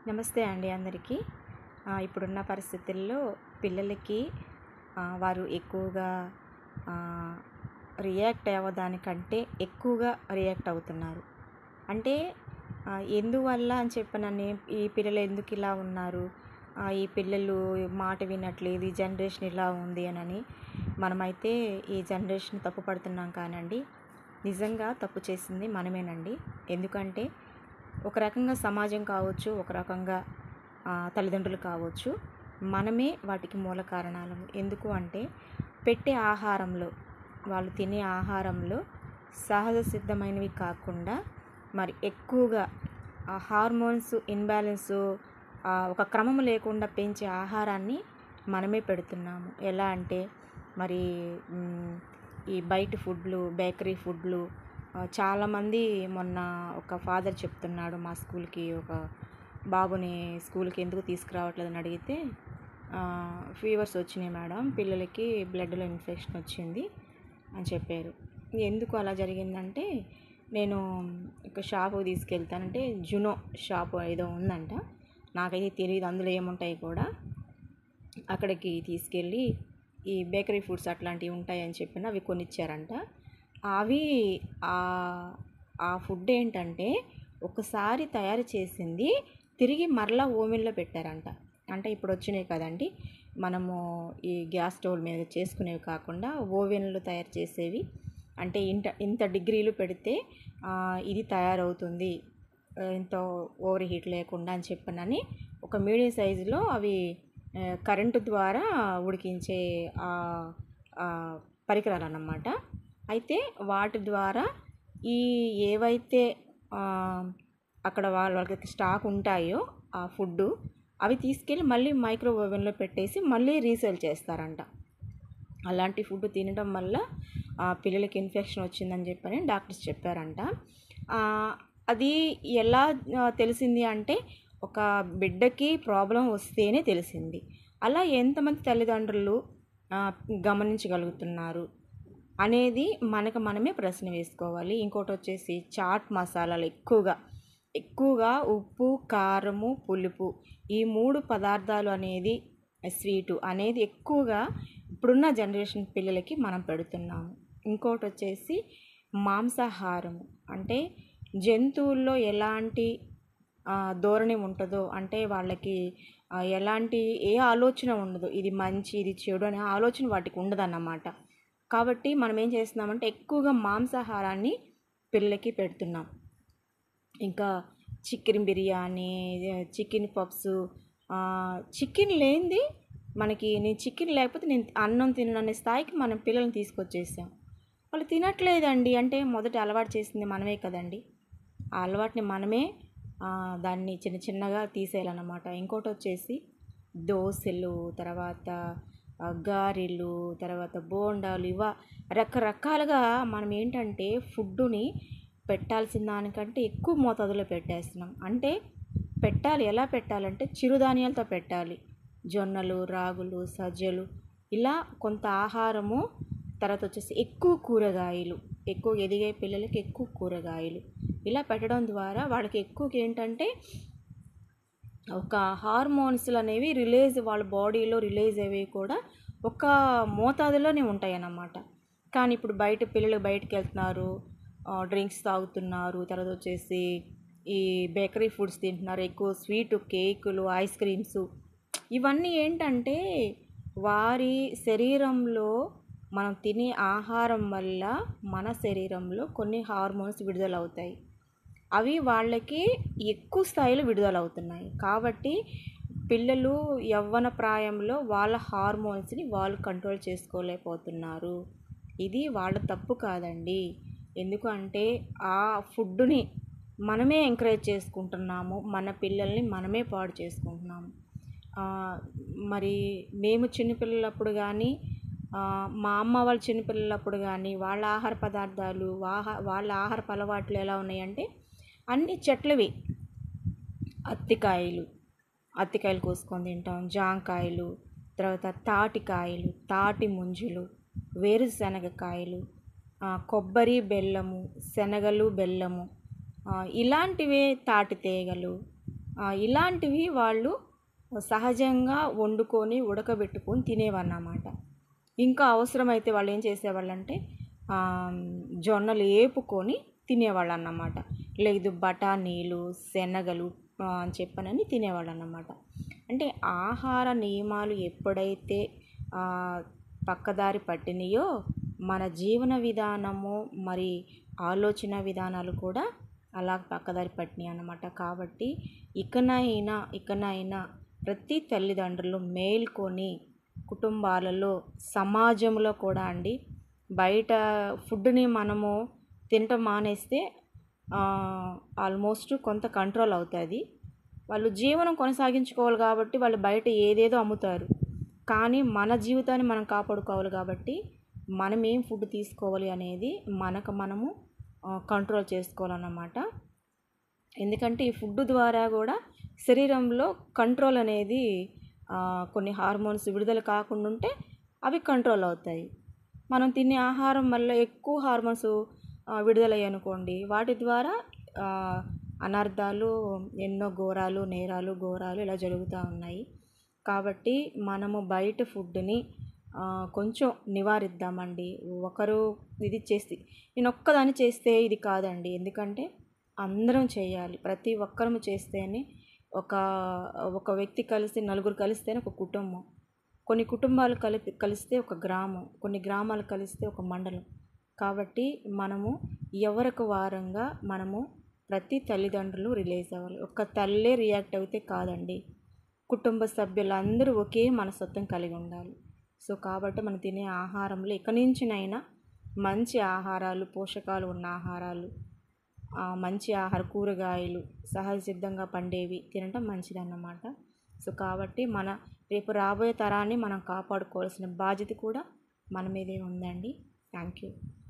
నమస్తే అండి అందరికీ ఆ, ఇప్పుడున్న పరిస్థితుల్లో పిల్లలకి ఆ, వారు ఎక్కువగా ఆ, రియాక్ట్ అవ్వడానికంటే ఎక్కువగా రియాక్ట్ అవుతున్నారు అంటే ఆ, ఎందువల్ల అని చెప్పనని ఈ పిల్లలు ఎందుకు ఇలా ఉన్నారు ఆ, ఈ పిల్లలు మాట వినట్లేదు ఈ జనరేషన్ ఇలా ఉంది అని మనమైతే ఈ జనరేషన్ తప్పు పడుతున్నాం కానండి నిజంగా తప్పు చేసింది మనమేనండి ఎందుకంటే ఒక రకంగా సమాజం కావచ్చు ఒక రకంగా ఆ, తల్లిదండ్రులు కావచ్చు మనమే వాటికి మూల కారణాలు ఎందుకు అంటే పెట్టే ఆహారంలో వాళ్ళు తినే ఆహారంలో సహజ సిద్ధమైనవి కాకుండా మరి ఎక్కువగా ఆ హార్మోన్స్ ఇన్బ్యాలెన్స్ ఒక క్రమం లేకుండా పెంచే ఆహారాన్ని మనమే పెడుతున్నాము ఎలా అంటే మరి మ్, ఈ బయట ఫుడ్లు బేకరీ ఫుడ్లు ఆ, చాలామంది మొన్న ఒక ఫాదర్ చెప్తున్నాడు మా స్కూల్కి ఒక బాబుని స్కూల్కి ఎందుకు తీసుకురావట్లేదని అడిగితే ఫీవర్స్ వచ్చినాయి మేడం పిల్లలకి బ్లడ్లో ఇన్ఫెక్షన్ వచ్చింది అని చెప్పారు ఎందుకు అలా జరిగిందంటే నేను ఒక షాపుకి తీసుకెళ్తానంటే జునో షాప్ ఏదో ఉందంట నాకైతే తెలియదు అందులో ఏముంటాయి కూడా అక్కడికి తీసుకెళ్ళి ఈ బేకరీ ఫుడ్స్ అట్లాంటివి ఉంటాయని చెప్పిన అవి కొనిచ్చారంట అవి ఆ- ఆ ఫుడ్ ఏంటంటే ఒకసారి తయారు చేసింది తిరిగి మరలా ఓవెన్లో పెట్టారంట అంటే ఇప్పుడు వచ్చినాయి కదండి మనము ఈ గ్యాస్ స్టవ్ మీద చేసుకునేవి కాకుండా ఓవెన్లో తయారు చేసేవి అంటే ఇంత ఇంత డిగ్రీలు పెడితే ఆ, ఇది తయారవుతుంది ఆ, ఇంత ఓవర్ హీట్ లేకుండా అని చెప్పనని ఒక మీడియం సైజులో అవి ఆ, కరెంటు ద్వారా ఉడికించే ఆ, ఆ, పరికరాలు అన్నమాట అయితే వాటి ద్వారా ఈ ఏవైతే ఆ, అక్కడ వాళ్ళ వాళ్ళకి స్టాక్ ఉంటాయో ఆ ఫుడ్ అవి తీసుకెళ్ళి మళ్ళీ మైక్రో ఓవెన్లో పెట్టేసి మళ్ళీ రీసేల్ చేస్తారంట అలాంటి ఫుడ్ తినడం వల్ల ఆ, పిల్లలకి ఇన్ఫెక్షన్ వచ్చిందని చెప్పని డాక్టర్స్ చెప్పారంట ఆ, అది ఎలా ఆ, తెలిసింది అంటే ఒక బిడ్డకి ప్రాబ్లం వస్తేనే తెలిసింది అలా ఎంతమంది తల్లిదండ్రులు ఆ, గమనించగలుగుతున్నారు అనేది మనకు మనమే ప్రశ్న వేసుకోవాలి ఇంకోటి వచ్చేసి చాట్ మసాలాలు ఎక్కువగా ఎక్కువగా ఉప్పు కారము పులుపు ఈ మూడు పదార్థాలు అనేది స్వీటు అనేది ఎక్కువగా ఇప్పుడున్న జనరేషన్ పిల్లలకి మనం పెడుతున్నాము ఇంకోటి వచ్చేసి మాంసాహారము అంటే జంతువుల్లో ఎలాంటి ఆ, ధోరణి ఉంటుందో అంటే వాళ్ళకి ఆ, ఎలాంటి ఏ ఆలోచన ఉండదు ఇది మంచి ఇది చెడు అనే ఆలోచన వాటికి ఉండదన్నమాట కాబట్టి మనం ఏం చేస్తున్నామంటే ఎక్కువగా మాంసాహారాన్ని పిల్లలకి పెడుతున్నాం ఇంకా chicken biryani chicken puffs chicken లేనిది మనకి నేను చికెన్ లేకపోతే నేను అన్నం తినను అనే స్థాయికి మనం పిల్లల్ని తీసుకొచ్చేసాం వాళ్ళు తినట్లేదండి అంటే మొదట అలవాటు చేసింది మనమే కదండి ఆ అలవాటుని మనమే ఆ, దాన్ని చిన్న చిన్నగా తీసేయాలన్నమాట ఇంకోటి వచ్చేసి దోశలు తర్వాత ఆ, గారెలు తర్వాత బోండాలు ఇవ రకరకాలుగా మనం ఏంటంటే ఫుడ్డుని పెట్టాల్సిన దానికంటే ఎక్కువ మోతాదులో పెట్టేస్తున్నాం అంటే పెట్టాలి ఎలా పెట్టాలంటే చిరుధాన్యాలతో పెట్టాలి జొన్నలు రాగులు సజ్జలు ఇలా కొంత ఆహారము తర్వాత వచ్చేసి ఎక్కువ కూరగాయలు ఎక్కువ ఎదిగే పిల్లలకి ఎక్కువ కూరగాయలు ఇలా పెట్టడం ద్వారా వాళ్ళకి ఎక్కువ ఏంటంటే ఒక హార్మోన్స్లు అనేవి రిలీజ్ వాళ్ళ బాడీలో రిలీజ్ అయ్యేవి కూడా ఒక మోతాదులోనే ఉంటాయి అన్నమాట కానీ ఇప్పుడు బయట పిల్లలు బయటకు వెళ్తున్నారు డ్రింక్స్ తాగుతున్నారు తర్వాత వచ్చేసి ఈ బేకరీ ఫుడ్స్ తింటున్నారు ఎక్కువ స్వీట్ కేకులు ఐస్ క్రీమ్స్ ఇవన్నీ ఏంటంటే వారి శరీరంలో మనం తినే ఆహారం వల్ల మన శరీరంలో కొన్ని హార్మోన్స్ విడుదలవుతాయి అవి వాళ్ళకి ఎక్కువ స్థాయిలో విడుదలవుతున్నాయి కాబట్టి పిల్లలు యవ్వన ప్రాయంలో వాళ్ళ హార్మోన్స్ని వాళ్ళు కంట్రోల్ చేసుకోలేకపోతున్నారు ఇది వాళ్ళ తప్పు కాదండి ఎందుకంటే ఆ ఫుడ్ని మనమే ఎంకరేజ్ చేసుకుంటున్నాము మన పిల్లల్ని మనమే పాడు చేసుకుంటున్నాము ఆ, మరి మేము చిన్నపిల్లలప్పుడు కానీ ఆ, మా అమ్మ వాళ్ళ చిన్నపిల్లలప్పుడు కానీ వాళ్ళ ఆహార పదార్థాలు వాహ వాళ్ళ ఆహారపు అలవాట్లు ఎలా ఉన్నాయంటే అన్ని చెట్లవి అత్తికాయలు అత్తికాయలు కోసుకొని తింటాం జాంకాయలు తర్వాత తాటికాయలు తాటి ముంజులు వేరుశనగకాయలు ఆ, కొబ్బరి బెల్లము శనగలు బెల్లము ఆ, ఇలాంటివే తాటి తీగలు ఆ, ఇలాంటివి వాళ్ళు సహజంగా వండుకొని ఉడకబెట్టుకొని తినేవన్నమాట ఇంకా అవసరమైతే వాళ్ళు ఏం చేసేవాళ్ళంటే ఆ, జొన్నలు ఏపుకొని తినేవాళ్ళు అన్నమాట లేదు బఠానీలు శనగలు ఆ, అని చెప్పనని తినేవాళ్ళు అన్నమాట అంటే ఆహార నియమాలు ఎప్పుడైతే ఆ, పక్కదారి పట్టినాయో మన జీవన విధానము మరి ఆలోచన విధానాలు కూడా అలా పక్కదారి పట్టినాయి అన్నమాట కాబట్టి ఇకనైనా ఇకనైనా ప్రతి తల్లిదండ్రులు మేల్కొని కుటుంబాలలో సమాజంలో కూడా అండి బయట ఫుడ్ని మనము తినటం మానేస్తే ఆల్మోస్ట్ కొంత కంట్రోల్ అవుతుంది వాళ్ళు జీవనం కొనసాగించుకోవాలి కాబట్టి వాళ్ళు బయట ఏదేదో అమ్ముతారు కానీ మన జీవితాన్ని మనం కాపాడుకోవాలి కాబట్టి మనం ఏం ఫుడ్ తీసుకోవాలి అనేది మనకు మనము కంట్రోల్ చేసుకోవాలన్నమాట ఎందుకంటే ఈ ఫుడ్ ద్వారా కూడా శరీరంలో కంట్రోల్ అనేది ఆ, కొన్ని హార్మోన్స్ విడుదల కాకుండా ఉంటే అవి కంట్రోల్ అవుతాయి మనం తినే ఆహారం వల్ల ఎక్కువ హార్మోన్స్ విడుదలయ్యాయి అనుకోండి వాటి ద్వారా ఆ, అనర్థాలు ఎన్నో ఘోరాలు నేరాలు ఘోరాలు ఇలా జరుగుతూ ఉన్నాయి కాబట్టి మనము బయట ఫుడ్ని ఆ, కొంచెం నివారిద్దామండి ఒకరు ఇది చేస్తే నేను ఒక్కదాన్ని చేస్తే ఇది కాదండి ఎందుకంటే అందరం చేయాలి ప్రతి ఒక్కరము చేస్తేనే ఒక ఒక వ్యక్తి కలిసి నలుగురు కలిస్తేనే ఒక కుటుంబం కొన్ని కుటుంబాలు కలిపి కలిస్తే ఒక గ్రామం కొన్ని గ్రామాలు కలిస్తే ఒక మండలం కాబట్టి మనము ఎవరికి వారంగా మనము ప్రతి తల్లిదండ్రులు రిలీజ్ అవ్వాలి ఒక తల్లే రియాక్ట్ అయితే కాదండి కుటుంబ సభ్యులందరూ ఒకే మనస్తత్వం కలిగి ఉండాలి సో కాబట్టి మనం తినే ఆహారంలో ఇక నుంచినైనా మంచి ఆహారాలు పోషకాలు ఉన్న ఆహారాలు ఆ, మంచి ఆహార కూరగాయలు సహజ సిద్ధంగా పండేవి తినటం మంచిదన్నమాట సో కాబట్టి మన రేపు రాబోయే తరాన్ని మనం కాపాడుకోవాల్సిన బాధ్యత కూడా మన మీదే ఉందండి థ్యాంక్ యూ